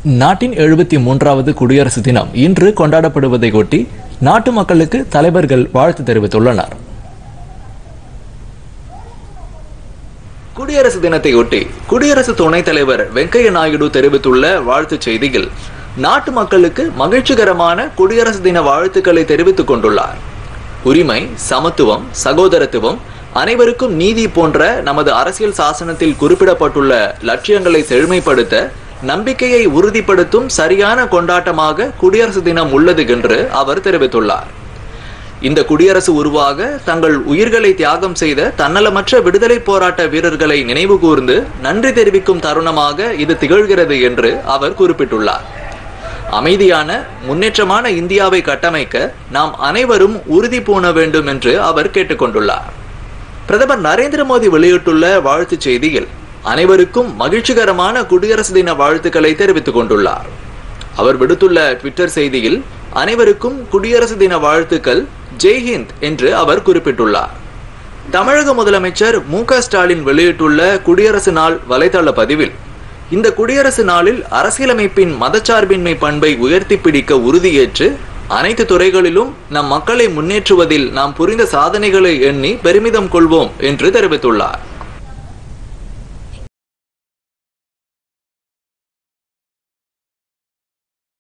நாட்டின் எழுபத்தி மூன்றாவது குடியரசு தினம் இன்று கொண்டாடப்படுவதை ஒட்டி நாட்டு மக்களுக்கு தலைவர்கள் வாழ்த்து தெரிவித்துள்ளனர் குடியரசு தினத்தையொட்டி குடியரசு துணைத் தலைவர் வெங்கையா நாயுடு தெரிவித்துள்ள வாழ்த்துச் செய்தியில் நாட்டு மக்களுக்கு மகிழ்ச்சிகரமான குடியரசு தின வாழ்த்துக்களை தெரிவித்துக் கொண்டுள்ளார் உரிமை சமத்துவம் சகோதரத்துவம் அனைவருக்கும் நீதி போன்ற நமது அரசியல் சாசனத்தில் குறிப்பிடப்பட்டுள்ள லட்சியங்களை செழுமைப்படுத்த நம்பிக்கையை உறுதிப்படுத்தும் சரியான கொண்டாட்டமாக குடியரசு தினம் உள்ளது என்று அவர் தெரிவித்துள்ளார் இந்த குடியரசு உருவாக தங்கள் உயிர்களை தியாகம் செய்த தன்னலமற்ற விடுதலை போராட்ட வீரர்களை நினைவு கூர்ந்து நன்றி தெரிவிக்கும் தருணமாக இது திகழ்கிறது என்று அவர் குறிப்பிட்டுள்ளார் அமைதியான முன்னேற்றமான இந்தியாவை கட்டமைக்க நாம் அனைவரும் உறுதி பூண வேண்டும் என்று அவர் கேட்டுக்கொண்டுள்ளார் பிரதமர் நரேந்திர மோடி வெளியிட்டுள்ள வாழ்த்துச் செய்தியில் அனைவருக்கும் மகிழ்ச்சிகரமான குடியரசு தின வாழ்த்துக்களை தெரிவித்துக் கொண்டுள்ளார் அவர் விடுத்துள்ள ட்விட்டர் செய்தியில் அனைவருக்கும் குடியரசு தின வாழ்த்துக்கள் ஜெய்ஹிந்த் என்று அவர் குறிப்பிட்டுள்ளார் தமிழக முதலமைச்சர் மு க ஸ்டாலின் வெளியிட்டுள்ள குடியரசு நாள் வலைதள பதிவில் இந்த குடியரசு நாளில் அரசியலமைப்பின் மதச்சார்பின்மை பண்பை உயர்த்தி பிடிக்க உறுதியேற்று அனைத்து துறைகளிலும் நம் மக்களை முன்னேற்றுவதில் நாம் புரிந்த சாதனைகளை எண்ணி பெருமிதம் கொள்வோம் என்று தெரிவித்துள்ளார்